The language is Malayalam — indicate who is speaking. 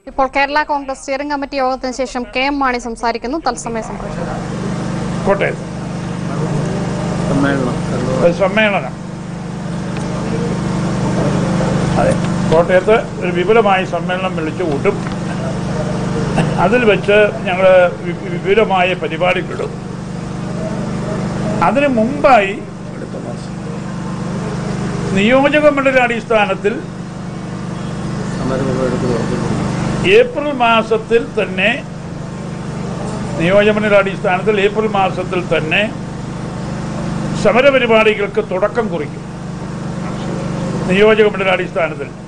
Speaker 1: ഇപ്പോൾ കേരള കോൺഗ്രസ് സ്റ്റിയറിംഗ് കമ്മിറ്റി യോഗത്തിന് ശേഷം കെ എം മാണി സംസാരിക്കുന്നു തത്സമയ സംപ്രേഷണം
Speaker 2: കോട്ടയത്ത്
Speaker 3: സമ്മേളനം
Speaker 2: ഒരു സമ്മേളനം അതെ കോട്ടയത്ത് ഒരു വിപുലമായ സമ്മേളനം വിളിച്ചു കൂട്ടും അതിൽ വെച്ച് ഞങ്ങൾ വിപുലമായ പരിപാടികളിടും അതിന് മുമ്പായി
Speaker 3: അടുത്ത മാസം
Speaker 2: നിയോജക മണ്ഡല അടിസ്ഥാനത്തിൽ
Speaker 3: സമരപരിപാടിക്ക് തുറക്കുന്നു
Speaker 2: ഏപ്രിൽ മാസത്തിൽ തന്നെ നിയോജകമണ്ഡല അടിസ്ഥാനത്തിൽ ഏപ്രിൽ മാസത്തിൽ തന്നെ സമരപരിപാടികൾക്ക് തുടക്കം കുറിക്കും നിയോജക മണ്ഡല അടിസ്ഥാനത്തിൽ